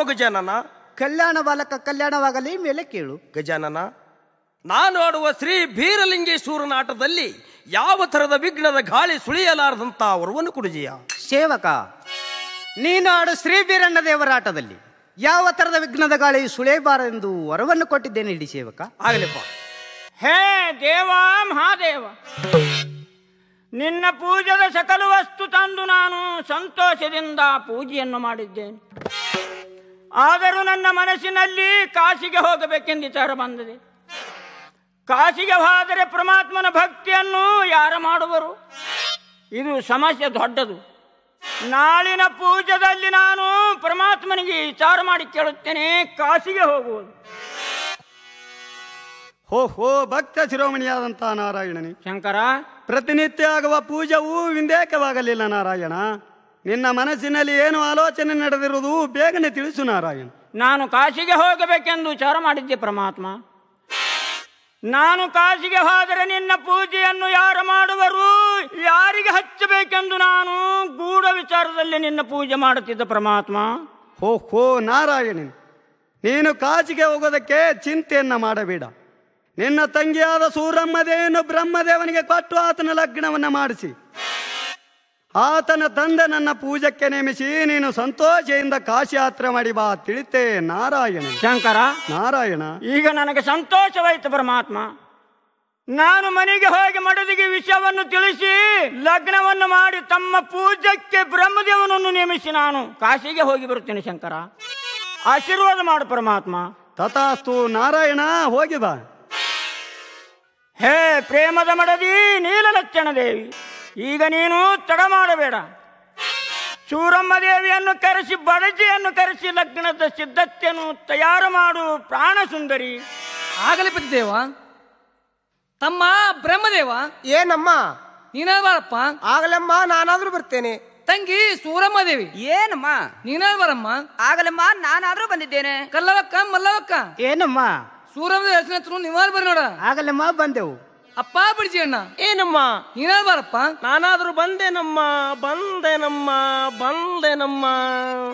ಗಜಾನನ ಕಲ್ಯಾಣ ಬಾಲಕ ಕಲ್ಯಾಣವಾಗಲಿ ಮೇಲೆ ಕೇಳು ಗಜಾನನ ನಾನು ಆಡುವ ಶ್ರೀ ಬೀರಲಿಂಗೇಶ್ವರನ ಆಟದಲ್ಲಿ ಯಾವ ಥರದ ವಿಘ್ನದ ಗಾಳಿ ಸುಳಿಯಲಾರದಂತ ವರವನ್ನು ಕುಡುಜಿಯ ಸೇವಕ ನೀನು ಆಡು ಶ್ರೀ ಬೀರಣ್ಣ ದೇವರ ಆಟದಲ್ಲಿ ಯಾವ ತರದ ವಿಘ್ನದ ಗಾಳಿ ಸುಳಿಯಬಾರದೆಂದು ವರವನ್ನು ಕೊಟ್ಟಿದ್ದೇನೆ ಇಡಿ ಸೇವಕ ಆಗಲಿಪ್ಪ ಹೇ ದೇವ ಮಹಾದೇವ ನಿನ್ನ ಪೂಜದ ಸಕಲ ವಸ್ತು ತಂದು ನಾನು ಸಂತೋಷದಿಂದ ಪೂಜೆಯನ್ನು ಮಾಡಿದ್ದೇನೆ ಆದರೂ ನನ್ನ ಮನಸ್ಸಿನಲ್ಲಿ ಕಾಶಿಗೆ ಹೋಗಬೇಕೆಂದು ವಿಚಾರ ಬಂದಿದೆ ಕಾಶಿಗೆ ಹೋದರೆ ಪರಮಾತ್ಮನ ಭಕ್ತಿಯನ್ನು ಯಾರು ಮಾಡುವರು ಇದು ಸಮಸ್ಯೆ ದೊಡ್ಡದು ನಾಳಿನ ಪೂಜದಲ್ಲಿ ನಾನು ಪರಮಾತ್ಮನಿಗೆ ವಿಚಾರ ಮಾಡಿ ಕೇಳುತ್ತೇನೆ ಕಾಶಿಗೆ ಹೋಗುವುದು ಹೋ ಹೋ ಭಕ್ತ ಶಿರೋಮಣಿಯಾದಂಥ ನಾರಾಯಣನೇ ಶಂಕರ ಪ್ರತಿನಿತ್ಯ ಆಗುವ ಪೂಜವು ವಿಂದೇಕವಾಗಲಿಲ್ಲ ನಾರಾಯಣ ನಿನ್ನ ಮನಸ್ಸಿನಲ್ಲಿ ಏನು ಆಲೋಚನೆ ನಡೆದಿರುವುದು ಬೇಗನೆ ತಿಳಿಸು ನಾರಾಯಣ ನಾನು ಕಾಶಿಗೆ ಹೋಗಬೇಕೆಂದು ವಿಚಾರ ಮಾಡಿದ್ದೆ ಪರಮಾತ್ಮ ನಾನು ಕಾಶಿಗೆ ಹೋದರೆ ನಿನ್ನ ಪೂಜೆಯನ್ನು ಯಾರು ಮಾಡುವರು ಯಾರಿಗೆ ಹಚ್ಚಬೇಕೆಂದು ನಾನು ಗೂಢ ವಿಚಾರದಲ್ಲಿ ನಿನ್ನ ಪೂಜೆ ಮಾಡುತ್ತಿದ್ದ ಪರಮಾತ್ಮ ಹೋ ಹೋ ನಾರಾಯಣನ್ ನೀನು ಕಾಚಿಗೆ ಹೋಗೋದಕ್ಕೆ ಚಿಂತೆಯನ್ನ ಮಾಡಬೇಡ ನಿನ್ನ ತಂಗಿಯಾದ ಸೂರಮ್ಮದೇನು ಬ್ರಹ್ಮದೇವನಿಗೆ ಕೊಟ್ಟು ಆತನ ಲಗ್ನವನ್ನ ಮಾಡಿಸಿ ಆತನ ತಂದೆ ನನ್ನ ಪೂಜಕ್ಕೆ ನೇಮಿಸಿ ನೀನು ಸಂತೋಷದಿಂದ ಕಾಶಿ ಯಾತ್ರೆ ಮಾಡಿ ಬಾ ತಿಳಿತೆ ನಾರಾಯಣ ಶಂಕರ ನಾರಾಯಣ ಈಗ ನನಗೆ ಸಂತೋಷವಾಯಿತು ಪರಮಾತ್ಮ ನಾನು ಮನೆಗೆ ಹೋಗಿ ಮಡದಿಗೆ ವಿಷಯವನ್ನು ತಿಳಿಸಿ ಲಗ್ನವನ್ನು ಮಾಡಿ ತಮ್ಮ ಪೂಜಕ್ಕೆ ಬ್ರಹ್ಮದೇವನನ್ನು ನೇಮಿಸಿ ನಾನು ಕಾಶಿಗೆ ಹೋಗಿ ಬರುತ್ತೇನೆ ಶಂಕರ ಆಶೀರ್ವಾದ ಮಾಡು ಪರಮಾತ್ಮ ತಥಾಸ್ತು ನಾರಾಯಣ ಹೋಗಿ ಬಾ ಹೇ ಪ್ರೇಮದ ಮಡದಿ ನೀಲಲಕ್ಷಣ ದೇವಿ ಈಗ ನೀನು ತಡ ಮಾಡಬೇಡ ಶೂರಮ್ಮ ದೇವಿಯನ್ನು ಕರೆಸಿ ಬಡಜಿಯನ್ನು ಕರೆಸಿ ಲಗ್ನದ ಸಿದ್ಧತೆಯನ್ನು ತಯಾರು ಮಾಡು ಪ್ರಾಣ ಸುಂದರಿ ಆಗಲಿ ದೇವ ತಮ್ಮ ಬ್ರಹ್ಮದೇವ ಏನಮ್ಮ ನೀನೇ ಬಾರಪ್ಪ ಆಗಲಮ್ಮ ನಾನಾದ್ರೂ ಬರ್ತೇನೆ ತಂಗಿ ಸೂರಮ್ಮ ದೇವಿ ಏನಮ್ಮ ನೀನೇ ಬರಮ್ಮ ಆಗಲಮ್ಮ ನಾನಾದ್ರೂ ಬಂದಿದ್ದೇನೆ ಕಲ್ಲವಕ್ಕ ಮಲ್ಲವಕ್ಕ ಏನಮ್ಮ ಸೂರಮ್ಮ ದೇವಿ ಹೆಸರಿನ ಹತ್ರ ನೀವಾರು ಬರ್ರಿ ನೋಡ ಆಗಲಮ್ಮ ಬಂದೆವು ಅಪ್ಪ ಬಿಡ್ಜಿ ಅಣ್ಣ ಏನಮ್ಮ ನೀನೇ ಬಾರಪ್ಪ ನಾನಾದ್ರೂ ಬಂದೇನಮ್ಮ ಬಂದೇನಮ್ಮ ಬಂದೇನಮ್ಮ